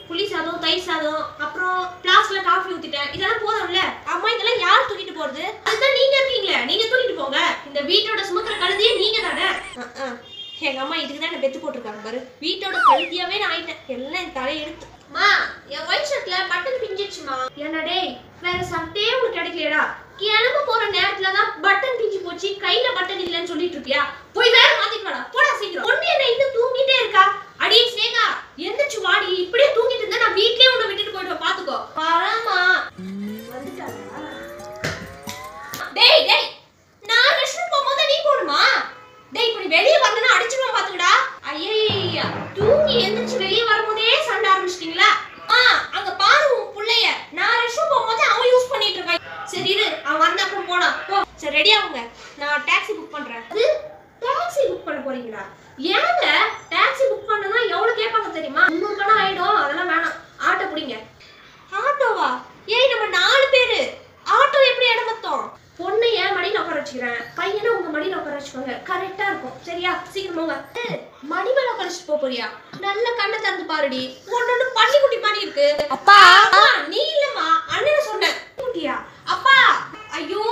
புளி சாதம் தயிர் சாதம் அப்புறம் பிளாஸ்க்ல காஃபி ஊத்திட்டேன் இதெல்லாம் போதும்ல அம்மா இதெல்லாம் யார் தூக்கிட்டு போறது அதுதான் நீங்க இருக்கீங்களே நீங்க தூக்கிட்டு போங்க இந்த வீட்டோட சுமக்கிற கழுதியே நீங்க தானே அஹ், அஹ். எங்க அம்மா இதுக்கு தான் என்ன பெத்து போட்டிருக்காங்க பாரு வீட்டோட கழுதியாவே நான் ஆயிட்டேன் எல்லாம் என் தலை எடுத்து மா என் ஒயிட் ஷர்ட்ல பட்டன் பிஞ்சிடுச்சுமா என்ன டேய் வேற சட்டையே உனக்கு கிடைக்கலடா கிளம்ப போற நேரத்துல தான் பட்டன் பிஞ்சு போச்சு கையில பட்டன் இல்லைன்னு சொல்லிட்டு இருப்பியா போய் வேற மாத்திட்டு வாடா போடா சீக்கிரம் பொண்ணு என்ன இன்னும் தூங்கிட்டே இருக்கா அடி ஸ்னேகா எந்திரிச்சு வாடி இப்படியே தூங்கிட்டு இருந்தா நான் வீட்லயே உன்னை விட்டுட்டு போயிடுவேன் பாத்துக்கோ வரமா வந்துட்டாளா டேய் டேய் நான் ரெஸ்ட் போகும்போது நீ போணுமா டேய் இப்படி வெளிய வரலனா அடிச்சுமா பாத்துக்கடா ஐயய்யா தூங்கி எந்திரிச்சு வெளிய வரும்போதே சண்டை ஆரம்பிச்சிட்டீங்களா ஆ அங்க பாரு உன் புள்ளைய நான் ரெஸ்ட் போகும்போது அவன் யூஸ் பண்ணிட்டு இருக்கான் சரி இரு அவன் வந்த அப்புறம் போடா போ சரி ரெடி ஆகுங்க நான் டாக்ஸி புக் பண்றேன் அது டாக்ஸி புக் பண்ண போறீங்களா ஏங்க டாக்ஸி புக் பண்ணனா எவ்வளவு கேட்பாங்க தெரியுமா முந்நூறு பணம் ஆயிடும் அதெல்லாம் வேணாம் ஆட்டோ பிடிங்க ஆட்டோவா ஏய் நம்ம நாலு பேரு ஆட்டோ எப்படி இடம் மொத்தம் பொண்ணு ஏன் மடியில உட்கார வச்சுக்கிறேன் பையனை உங்க மடியில உட்கார வச்சுக்கோங்க கரெக்டா இருக்கும் சரியா சீக்கிரம் போங்க ஏய், மடி மேல உட்கார வச்சுட்டு போப் போறியா நல்ல கண்ணை திறந்து பாருடி ஒன்னொன்னு பள்ளி குட்டி மாதிரி இருக்கு அப்பா அம்மா, நீ இல்லம்மா அண்ணனை சொன்னேன் குட்டியா அப்பா ஐயோ